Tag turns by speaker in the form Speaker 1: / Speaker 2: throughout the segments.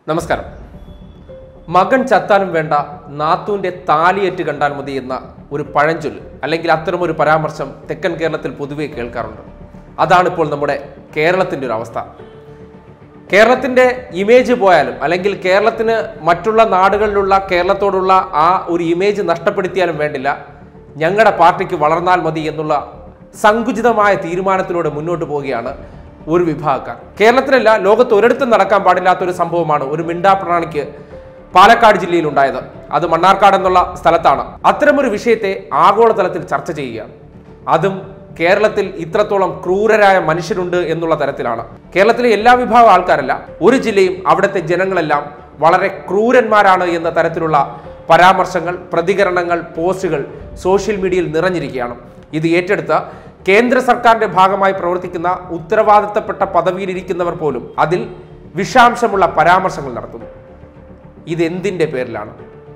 Speaker 1: നമസ്കാരം മകൻ ചത്താലും വേണ്ട നാത്തൂന്റെ താലിയേറ്റ് കണ്ടാൽ മതി എന്ന ഒരു പഴഞ്ചൊല്ല് അല്ലെങ്കിൽ അത്തരമൊരു പരാമർശം തെക്കൻ കേരളത്തിൽ പൊതുവെ കേൾക്കാറുണ്ട് അതാണ് ഇപ്പോൾ നമ്മുടെ കേരളത്തിൻ്റെ ഒരു അവസ്ഥ കേരളത്തിൻ്റെ ഇമേജ് പോയാലും അല്ലെങ്കിൽ കേരളത്തിന് മറ്റുള്ള നാടുകളിലുള്ള കേരളത്തോടുള്ള ആ ഒരു ഇമേജ് നഷ്ടപ്പെടുത്തിയാലും വേണ്ടില്ല ഞങ്ങളുടെ പാർട്ടിക്ക് വളർന്നാൽ മതി എന്നുള്ള സങ്കുചിതമായ തീരുമാനത്തിലൂടെ മുന്നോട്ട് പോവുകയാണ് ഒരു വിഭാഗക്കാർ കേരളത്തിലല്ല ലോകത്ത് ഒരിടത്തും നടക്കാൻ പാടില്ലാത്ത ഒരു സംഭവമാണ് ഒരു മിണ്ടാപ്രാണിക്ക് പാലക്കാട് ജില്ലയിൽ ഉണ്ടായത് അത് മണ്ണാർക്കാട് എന്നുള്ള സ്ഥലത്താണ് അത്തരമൊരു വിഷയത്തെ ആഗോളതലത്തിൽ ചർച്ച ചെയ്യുകയാണ് അതും കേരളത്തിൽ ഇത്രത്തോളം ക്രൂരരായ മനുഷ്യരുണ്ട് എന്നുള്ള തരത്തിലാണ് കേരളത്തിലെ എല്ലാ വിഭാഗം ആൾക്കാരല്ല ഒരു ജില്ലയും അവിടുത്തെ ജനങ്ങളെല്ലാം വളരെ ക്രൂരന്മാരാണ് എന്ന തരത്തിലുള്ള പരാമർശങ്ങൾ പ്രതികരണങ്ങൾ പോസ്റ്റുകൾ സോഷ്യൽ മീഡിയയിൽ നിറഞ്ഞിരിക്കുകയാണ് ഇത് ഏറ്റെടുത്ത കേന്ദ്ര സർക്കാരിന്റെ ഭാഗമായി പ്രവർത്തിക്കുന്ന ഉത്തരവാദിത്തപ്പെട്ട പദവിയിലിരിക്കുന്നവർ പോലും അതിൽ വിഷാംശമുള്ള പരാമർശങ്ങൾ നടത്തുന്നു ഇതെന്തിൻ്റെ പേരിലാണ്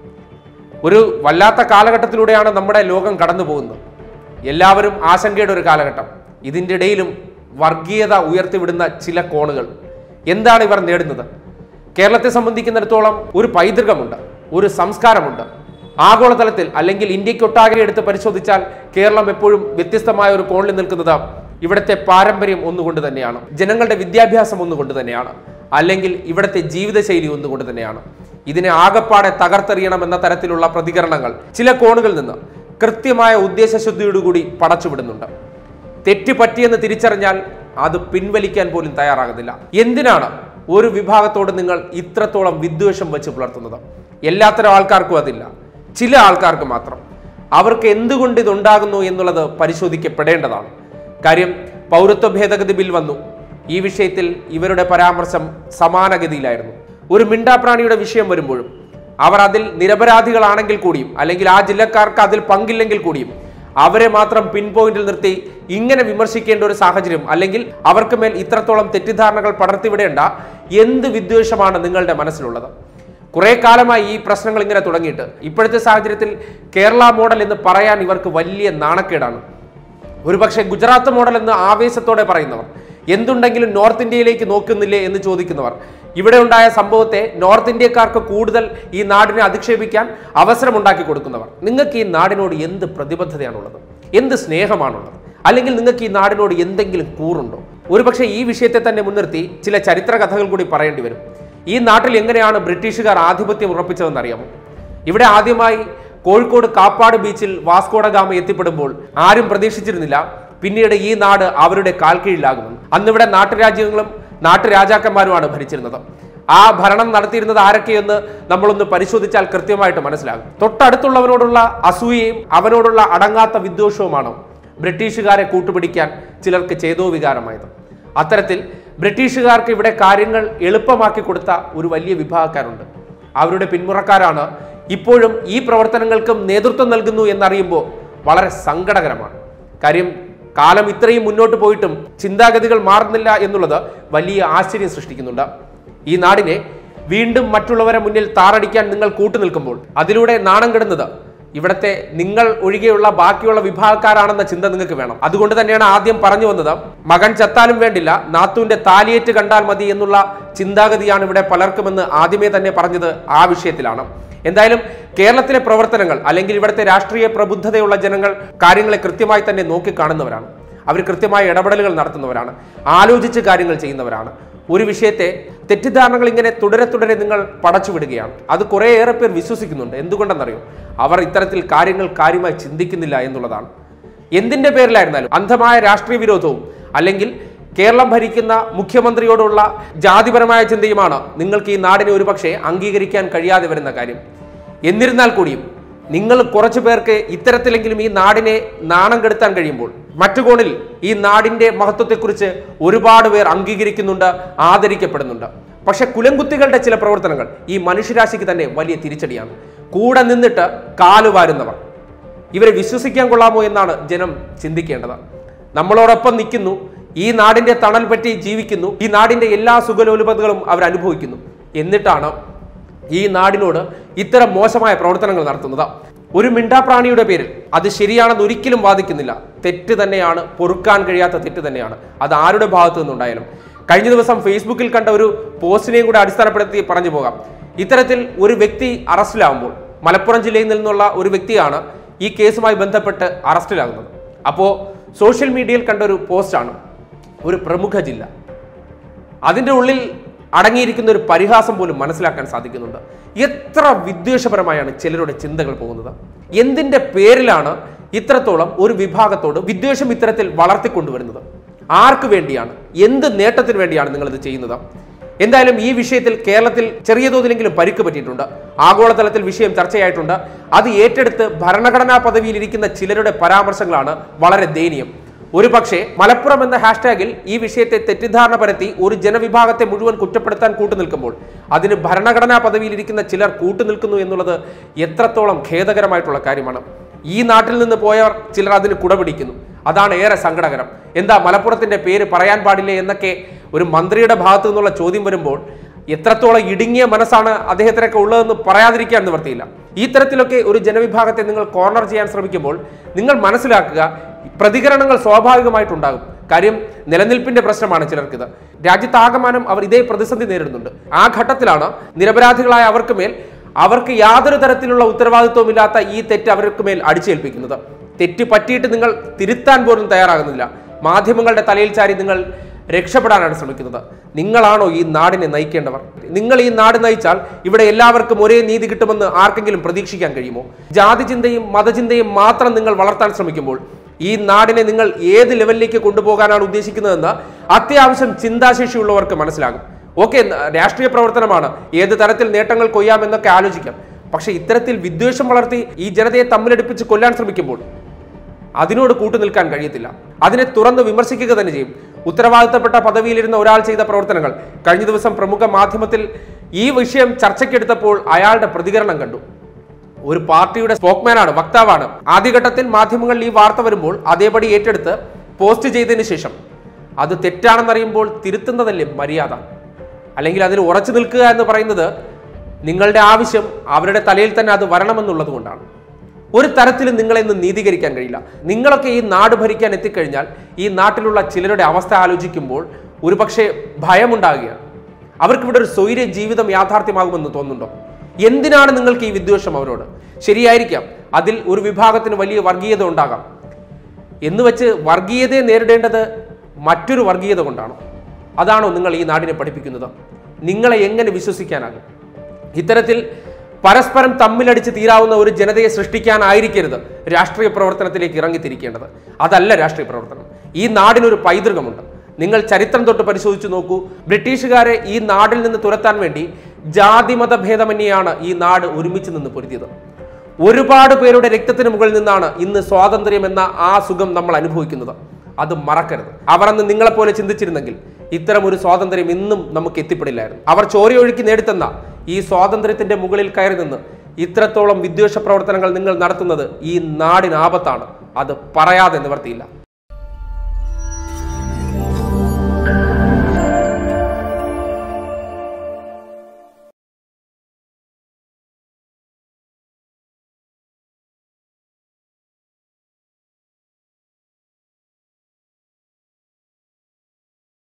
Speaker 1: ഒരു വല്ലാത്ത കാലഘട്ടത്തിലൂടെയാണ് നമ്മുടെ ലോകം കടന്നു പോകുന്നത് എല്ലാവരും ആശങ്കയുടെ ഒരു കാലഘട്ടം ഇതിൻ്റെ ഇടയിലും വർഗീയത ഉയർത്തിവിടുന്ന ചില കോണുകൾ എന്താണ് ഇവർ നേടുന്നത് കേരളത്തെ സംബന്ധിക്കുന്നിടത്തോളം ഒരു പൈതൃകമുണ്ട് ഒരു സംസ്കാരമുണ്ട് ആഗോളതലത്തിൽ അല്ലെങ്കിൽ ഇന്ത്യക്കൊട്ടാകെ എടുത്ത് പരിശോധിച്ചാൽ കേരളം എപ്പോഴും വ്യത്യസ്തമായ ഒരു കോണിൽ നിൽക്കുന്നത് ഇവിടുത്തെ പാരമ്പര്യം ഒന്നുകൊണ്ട് തന്നെയാണ് ജനങ്ങളുടെ വിദ്യാഭ്യാസം ഒന്നുകൊണ്ട് തന്നെയാണ് അല്ലെങ്കിൽ ഇവിടുത്തെ ജീവിതശൈലി ഒന്നുകൊണ്ട് തന്നെയാണ് ഇതിനെ ആകപ്പാടെ തകർത്തെറിയണം എന്ന തരത്തിലുള്ള പ്രതികരണങ്ങൾ ചില കോണുകളിൽ നിന്ന് കൃത്യമായ ഉദ്ദേശശുദ്ധിയോടുകൂടി പടച്ചുവിടുന്നുണ്ട് തെറ്റ് പറ്റിയെന്ന് തിരിച്ചറിഞ്ഞാൽ അത് പിൻവലിക്കാൻ പോലും തയ്യാറാകുന്നില്ല എന്തിനാണ് ഒരു വിഭാഗത്തോട് നിങ്ങൾ ഇത്രത്തോളം വിദ്വേഷം വെച്ച് പുലർത്തുന്നത് എല്ലാത്തരം ആൾക്കാർക്കും അതില്ല ചില ആൾക്കാർക്ക് മാത്രം അവർക്ക് എന്തുകൊണ്ട് ഇതുണ്ടാകുന്നു എന്നുള്ളത് പരിശോധിക്കപ്പെടേണ്ടതാണ് കാര്യം പൗരത്വ ഭേദഗതി ബിൽ വന്നു ഈ വിഷയത്തിൽ ഇവരുടെ പരാമർശം സമാനഗതിയിലായിരുന്നു ഒരു മിണ്ടാപ്രാണിയുടെ വിഷയം വരുമ്പോഴും അവർ അതിൽ നിരപരാധികളാണെങ്കിൽ കൂടിയും അല്ലെങ്കിൽ ആ ജില്ലക്കാർക്ക് അതിൽ പങ്കില്ലെങ്കിൽ കൂടിയും അവരെ മാത്രം പിൻ പോയിന്റിൽ നിർത്തി ഇങ്ങനെ വിമർശിക്കേണ്ട ഒരു സാഹചര്യം അല്ലെങ്കിൽ അവർക്ക് മേൽ ഇത്രത്തോളം തെറ്റിദ്ധാരണകൾ പടർത്തിവിടേണ്ട എന്ത് വിദ്വേഷമാണ് നിങ്ങളുടെ മനസ്സിലുള്ളത് കുറെ കാലമായി ഈ പ്രശ്നങ്ങൾ ഇങ്ങനെ തുടങ്ങിയിട്ട് ഇപ്പോഴത്തെ സാഹചര്യത്തിൽ കേരള മോഡൽ എന്ന് പറയാൻ ഇവർക്ക് വലിയ നാണക്കേടാണ് ഒരുപക്ഷെ ഗുജറാത്ത് മോഡൽ എന്ന് ആവേശത്തോടെ പറയുന്നവർ എന്തുണ്ടെങ്കിലും നോർത്ത് ഇന്ത്യയിലേക്ക് നോക്കുന്നില്ലേ എന്ന് ചോദിക്കുന്നവർ ഇവിടെ ഉണ്ടായ സംഭവത്തെ നോർത്ത് ഇന്ത്യക്കാർക്ക് കൂടുതൽ ഈ നാടിനെ അധിക്ഷേപിക്കാൻ അവസരമുണ്ടാക്കി കൊടുക്കുന്നവർ നിങ്ങൾക്ക് ഈ നാടിനോട് എന്ത് പ്രതിബദ്ധതയാണുള്ളത് എന്ത് സ്നേഹമാണുള്ളത് അല്ലെങ്കിൽ നിങ്ങൾക്ക് ഈ നാടിനോട് എന്തെങ്കിലും കൂറുണ്ടോ ഒരുപക്ഷെ ഈ വിഷയത്തെ തന്നെ മുൻനിർത്തി ചില ചരിത്ര കഥകൾ കൂടി പറയേണ്ടി വരും ഈ നാട്ടിൽ എങ്ങനെയാണ് ബ്രിട്ടീഷുകാർ ആധിപത്യം ഉറപ്പിച്ചതെന്ന് അറിയാമോ ഇവിടെ ആദ്യമായി കോഴിക്കോട് കാപ്പാട് ബീച്ചിൽ വാസ്കോഡ ഗാമ എത്തിപ്പെടുമ്പോൾ ആരും പ്രതീക്ഷിച്ചിരുന്നില്ല പിന്നീട് ഈ നാട് അവരുടെ കാൽക്കീഴിലാകുമെന്ന് അന്നിവിടെ നാട്ടുരാജ്യങ്ങളും നാട്ടുരാജാക്കന്മാരുമാണ് ഭരിച്ചിരുന്നത് ആ ഭരണം നടത്തിയിരുന്നത് ആരൊക്കെയെന്ന് നമ്മളൊന്ന് പരിശോധിച്ചാൽ കൃത്യമായിട്ട് മനസ്സിലാകും തൊട്ടടുത്തുള്ളവനോടുള്ള അസൂയയും അവനോടുള്ള അടങ്ങാത്ത വിദ്വേഷവുമാണ് ബ്രിട്ടീഷുകാരെ കൂട്ടുപിടിക്കാൻ ചിലർക്ക് ചേതോ വികാരമായത് അത്തരത്തിൽ ബ്രിട്ടീഷുകാർക്ക് ഇവിടെ കാര്യങ്ങൾ എളുപ്പമാക്കി കൊടുത്ത ഒരു വലിയ വിഭാഗക്കാരുണ്ട് അവരുടെ പിന്മുറക്കാരാണ് ഇപ്പോഴും ഈ പ്രവർത്തനങ്ങൾക്കും നേതൃത്വം നൽകുന്നു എന്നറിയുമ്പോൾ വളരെ സങ്കടകരമാണ് കാര്യം കാലം ഇത്രയും മുന്നോട്ട് പോയിട്ടും ചിന്താഗതികൾ മാറുന്നില്ല എന്നുള്ളത് വലിയ ആശ്ചര്യം സൃഷ്ടിക്കുന്നുണ്ട് ഈ നാടിനെ വീണ്ടും മറ്റുള്ളവരെ മുന്നിൽ താറടിക്കാൻ നിങ്ങൾ കൂട്ടുനിൽക്കുമ്പോൾ അതിലൂടെ നാണം കെടുന്നത് ഇവിടത്തെ നിങ്ങൾ ഒഴികെയുള്ള ബാക്കിയുള്ള വിഭാഗക്കാരാണെന്ന ചിന്ത നിങ്ങൾക്ക് വേണം അതുകൊണ്ട് തന്നെയാണ് ആദ്യം പറഞ്ഞു വന്നത് മകൻ ചത്താലും വേണ്ടില്ല നാത്തൂന്റെ താലിയേറ്റ് കണ്ടാൽ മതി എന്നുള്ള ചിന്താഗതിയാണ് ഇവിടെ പലർക്കുമെന്ന് ആദ്യമേ തന്നെ പറഞ്ഞത് ആ വിഷയത്തിലാണ് എന്തായാലും കേരളത്തിലെ പ്രവർത്തനങ്ങൾ അല്ലെങ്കിൽ ഇവിടുത്തെ രാഷ്ട്രീയ പ്രബുദ്ധതയുള്ള ജനങ്ങൾ കാര്യങ്ങളെ കൃത്യമായി തന്നെ നോക്കിക്കാണുന്നവരാണ് അവർ കൃത്യമായ ഇടപെടലുകൾ നടത്തുന്നവരാണ് ആലോചിച്ച് കാര്യങ്ങൾ ചെയ്യുന്നവരാണ് ഒരു വിഷയത്തെ തെറ്റിദ്ധാരണകൾ ഇങ്ങനെ തുടരെ തുടരെ നിങ്ങൾ പടച്ചുവിടുകയാണ് അത് കുറേയേറെ പേർ വിശ്വസിക്കുന്നുണ്ട് എന്തുകൊണ്ടെന്നറിയോ അവർ ഇത്തരത്തിൽ കാര്യങ്ങൾ കാര്യമായി ചിന്തിക്കുന്നില്ല എന്നുള്ളതാണ് എന്തിന്റെ പേരിലായിരുന്നാലും അന്ധമായ രാഷ്ട്രീയ വിരോധവും അല്ലെങ്കിൽ കേരളം ഭരിക്കുന്ന മുഖ്യമന്ത്രിയോടുള്ള ജാതിപരമായ ചിന്തയുമാണ് നിങ്ങൾക്ക് ഈ നാടിനെ ഒരുപക്ഷെ അംഗീകരിക്കാൻ കഴിയാതെ വരുന്ന കാര്യം എന്നിരുന്നാൽ കൂടിയും നിങ്ങൾ കുറച്ചു പേർക്ക് ഇത്തരത്തിലെങ്കിലും ഈ നാടിനെ നാണം കെടുത്താൻ കഴിയുമ്പോൾ മറ്റു കോണിൽ ഈ നാടിന്റെ മഹത്വത്തെക്കുറിച്ച് ഒരുപാട് പേർ അംഗീകരിക്കുന്നുണ്ട് ആദരിക്കപ്പെടുന്നുണ്ട് പക്ഷെ കുലംകുത്തികളുടെ ചില പ്രവർത്തനങ്ങൾ ഈ മനുഷ്യരാശിക്ക് തന്നെ വലിയ തിരിച്ചടിയാണ് കൂടെ നിന്നിട്ട് കാലുവാരുന്നവർ ഇവരെ വിശ്വസിക്കാൻ കൊള്ളാമോ എന്നാണ് ജനം ചിന്തിക്കേണ്ടത് നമ്മളോടൊപ്പം നിൽക്കുന്നു ഈ നാടിന്റെ തണൽ പറ്റി ജീവിക്കുന്നു ഈ നാടിന്റെ എല്ലാ സുഖലോലുപതകളും അവർ അനുഭവിക്കുന്നു എന്നിട്ടാണ് ഈ നാടിനോട് ഇത്തരം മോശമായ പ്രവർത്തനങ്ങൾ നടത്തുന്നത് ഒരു മിണ്ടാപ്രാണിയുടെ പേരിൽ അത് ശരിയാണെന്ന് ഒരിക്കലും വാദിക്കുന്നില്ല തെറ്റ് തന്നെയാണ് പൊറുക്കാൻ കഴിയാത്ത തെറ്റ് തന്നെയാണ് അത് ആരുടെ ഭാഗത്തു നിന്നുണ്ടായാലും കഴിഞ്ഞ ദിവസം ഫേസ്ബുക്കിൽ കണ്ട ഒരു പോസ്റ്റിനെയും കൂടെ അടിസ്ഥാനപ്പെടുത്തി പറഞ്ഞു പോകാം ഇത്തരത്തിൽ ഒരു വ്യക്തി അറസ്റ്റിലാകുമ്പോൾ മലപ്പുറം ജില്ലയിൽ നിന്നുള്ള ഒരു വ്യക്തിയാണ് ഈ കേസുമായി ബന്ധപ്പെട്ട് അറസ്റ്റിലാകുന്നത് അപ്പോൾ സോഷ്യൽ മീഡിയയിൽ കണ്ട ഒരു പോസ്റ്റാണ് ഒരു പ്രമുഖ ജില്ല അതിൻ്റെ ഉള്ളിൽ അടങ്ങിയിരിക്കുന്ന ഒരു പരിഹാസം പോലും മനസ്സിലാക്കാൻ സാധിക്കുന്നുണ്ട് എത്ര വിദ്വേഷപരമായാണ് ചിലരുടെ ചിന്തകൾ പോകുന്നത് എന്തിൻ്റെ പേരിലാണ് ഇത്രത്തോളം ഒരു വിഭാഗത്തോട് വിദ്വേഷം ഇത്തരത്തിൽ വളർത്തിക്കൊണ്ടുവരുന്നത് ആർക്ക് വേണ്ടിയാണ് എന്ത് നേട്ടത്തിന് വേണ്ടിയാണ് നിങ്ങളിത് ചെയ്യുന്നത് എന്തായാലും ഈ വിഷയത്തിൽ കേരളത്തിൽ ചെറിയ തോതിലെങ്കിലും പരിക്ക് പറ്റിയിട്ടുണ്ട് ആഗോളതലത്തിൽ വിഷയം ചർച്ചയായിട്ടുണ്ട് അത് ഏറ്റെടുത്ത് ഭരണഘടനാ പദവിയിൽ ഇരിക്കുന്ന ചിലരുടെ പരാമർശങ്ങളാണ് വളരെ ദയനീയം ഒരു പക്ഷേ മലപ്പുറം എന്ന ഹാഷ്ടാഗിൽ ഈ വിഷയത്തെ തെറ്റിദ്ധാരണ പരത്തി ഒരു ജനവിഭാഗത്തെ മുഴുവൻ കുറ്റപ്പെടുത്താൻ കൂട്ടുനിൽക്കുമ്പോൾ അതിന് ഭരണഘടനാ പദവിയിലിരിക്കുന്ന ചിലർ കൂട്ടുനിൽക്കുന്നു എന്നുള്ളത് എത്രത്തോളം ഖേദകരമായിട്ടുള്ള കാര്യമാണ് ഈ നാട്ടിൽ നിന്ന് പോയവർ ചിലർ അതിന് കുടപിടിക്കുന്നു അതാണ് ഏറെ സങ്കടകരം എന്താ മലപ്പുറത്തിന്റെ പേര് പറയാൻ പാടില്ലേ എന്നൊക്കെ ഒരു മന്ത്രിയുടെ ഭാഗത്തു നിന്നുള്ള ചോദ്യം വരുമ്പോൾ എത്രത്തോളം ഇടുങ്ങിയ മനസ്സാണ് അദ്ദേഹത്തിനൊക്കെ ഉള്ളതെന്ന് പറയാതിരിക്കാൻ നിവർത്തിയില്ല ഈ തരത്തിലൊക്കെ ഒരു ജനവിഭാഗത്തെ നിങ്ങൾ കോർണർ ചെയ്യാൻ ശ്രമിക്കുമ്പോൾ നിങ്ങൾ മനസ്സിലാക്കുക പ്രതികരണങ്ങൾ സ്വാഭാവികമായിട്ടുണ്ടാകും കാര്യം നിലനിൽപ്പിന്റെ പ്രശ്നമാണ് ചിലർക്കിത് രാജ്യത്താകമാനം അവർ ഇതേ പ്രതിസന്ധി നേരിടുന്നുണ്ട് ആ ഘട്ടത്തിലാണ് നിരപരാധികളായ അവർക്ക് മേൽ അവർക്ക് യാതൊരു തരത്തിലുള്ള ഉത്തരവാദിത്വമില്ലാത്ത ഈ തെറ്റ് അവർക്ക് മേൽ അടിച്ചേൽപ്പിക്കുന്നത് തെറ്റ് പറ്റിയിട്ട് നിങ്ങൾ തിരുത്താൻ പോലും തയ്യാറാകുന്നില്ല മാധ്യമങ്ങളുടെ തലയിൽ ചാരി നിങ്ങൾ രക്ഷപ്പെടാനാണ് ശ്രമിക്കുന്നത് നിങ്ങളാണോ ഈ നാടിനെ നയിക്കേണ്ടവർ നിങ്ങൾ ഈ നാട് നയിച്ചാൽ ഇവിടെ എല്ലാവർക്കും ഒരേ നീതി കിട്ടുമെന്ന് ആർക്കെങ്കിലും പ്രതീക്ഷിക്കാൻ കഴിയുമോ ജാതി ചിന്തയും മതചിന്തയും മാത്രം നിങ്ങൾ വളർത്താൻ ശ്രമിക്കുമ്പോൾ ഈ നാടിനെ നിങ്ങൾ ഏത് ലെവലിലേക്ക് കൊണ്ടുപോകാനാണ് ഉദ്ദേശിക്കുന്നതെന്ന് അത്യാവശ്യം ചിന്താശേഷിയുള്ളവർക്ക് മനസ്സിലാകും ഓക്കെ രാഷ്ട്രീയ പ്രവർത്തനമാണ് ഏത് തരത്തിൽ നേട്ടങ്ങൾ കൊയ്യാമെന്നൊക്കെ ആലോചിക്കാം പക്ഷേ ഇത്തരത്തിൽ വിദ്വേഷം വളർത്തി ഈ ജനതയെ തമ്മിലടിപ്പിച്ച് കൊല്ലാൻ ശ്രമിക്കുമ്പോൾ അതിനോട് കൂട്ടുനിൽക്കാൻ കഴിയത്തില്ല അതിനെ തുറന്ന് വിമർശിക്കുക തന്നെ ചെയ്യും ഉത്തരവാദിത്തപ്പെട്ട പദവിയിലിരുന്ന ഒരാൾ ചെയ്ത പ്രവർത്തനങ്ങൾ കഴിഞ്ഞ ദിവസം പ്രമുഖ മാധ്യമത്തിൽ ഈ വിഷയം ചർച്ചയ്ക്കെടുത്തപ്പോൾ അയാളുടെ പ്രതികരണം കണ്ടു ഒരു പാർട്ടിയുടെ സ്പോക്മാനാണ് വക്താവാണ് ആദ്യഘട്ടത്തിൽ മാധ്യമങ്ങളിൽ ഈ വാർത്ത വരുമ്പോൾ അതേപടി ഏറ്റെടുത്ത് പോസ്റ്റ് ചെയ്തതിന് ശേഷം അത് തെറ്റാണെന്നറിയുമ്പോൾ തിരുത്തുന്നതല്ലേ മര്യാദ അല്ലെങ്കിൽ അതിൽ ഉറച്ചു നിൽക്കുക എന്ന് പറയുന്നത് നിങ്ങളുടെ ആവശ്യം അവരുടെ തലയിൽ തന്നെ അത് വരണമെന്നുള്ളത് കൊണ്ടാണ് ഒരു തരത്തിലും നിങ്ങളെ ഇന്ന് നീതീകരിക്കാൻ കഴിയില്ല നിങ്ങളൊക്കെ ഈ നാട് ഭരിക്കാൻ എത്തിക്കഴിഞ്ഞാൽ ഈ നാട്ടിലുള്ള ചിലരുടെ അവസ്ഥ ആലോചിക്കുമ്പോൾ ഒരുപക്ഷെ ഭയമുണ്ടാകുകയാണ് അവർക്ക് ഇവിടെ ഒരു സ്വൈര്യ ജീവിതം യാഥാർത്ഥ്യമാകുമെന്ന് തോന്നുന്നുണ്ടോ എന്തിനാണ് നിങ്ങൾക്ക് ഈ വിദ്വേഷം അവരോട് ശരിയായിരിക്കാം അതിൽ ഒരു വിഭാഗത്തിന് വലിയ വർഗീയത ഉണ്ടാകാം എന്ന് വെച്ച് വർഗീയതയെ നേരിടേണ്ടത് മറ്റൊരു വർഗീയത കൊണ്ടാണോ അതാണോ നിങ്ങൾ ഈ നാടിനെ പഠിപ്പിക്കുന്നത് നിങ്ങളെ എങ്ങനെ വിശ്വസിക്കാനാകും ഇത്തരത്തിൽ പരസ്പരം തമ്മിലടിച്ച് തീരാവുന്ന ഒരു ജനതയെ സൃഷ്ടിക്കാനായിരിക്കരുത് രാഷ്ട്രീയ പ്രവർത്തനത്തിലേക്ക് ഇറങ്ങിത്തിരിക്കേണ്ടത് അതല്ല രാഷ്ട്രീയ പ്രവർത്തനം ഈ നാടിനൊരു പൈതൃകമുണ്ട് നിങ്ങൾ ചരിത്രം തൊട്ട് പരിശോധിച്ചു നോക്കൂ ബ്രിട്ടീഷുകാരെ ഈ നാടിൽ നിന്ന് തുരത്താൻ വേണ്ടി ജാതിമത ഭേദമന്യെയാണ് ഈ നാട് ഒരുമിച്ച് നിന്ന് പൊരുതിയത് ഒരുപാട് പേരുടെ രക്തത്തിന് മുകളിൽ നിന്നാണ് ഇന്ന് സ്വാതന്ത്ര്യം എന്ന ആ സുഖം നമ്മൾ അനുഭവിക്കുന്നത് അത് മറക്കരുത് അവർ അന്ന് നിങ്ങളെപ്പോലെ ചിന്തിച്ചിരുന്നെങ്കിൽ ഇത്തരം ഒരു സ്വാതന്ത്ര്യം ഇന്നും നമുക്ക് എത്തിപ്പെടില്ലായിരുന്നു അവർ ചോരയൊഴുക്കി നേടിത്തന്ന ഈ സ്വാതന്ത്ര്യത്തിന്റെ മുകളിൽ കയറി നിന്ന് ഇത്രത്തോളം വിദ്വേഷ പ്രവർത്തനങ്ങൾ നിങ്ങൾ നടത്തുന്നത് ഈ നാടിന് ആപത്താണ് അത് പറയാതെ നിവർത്തിയില്ല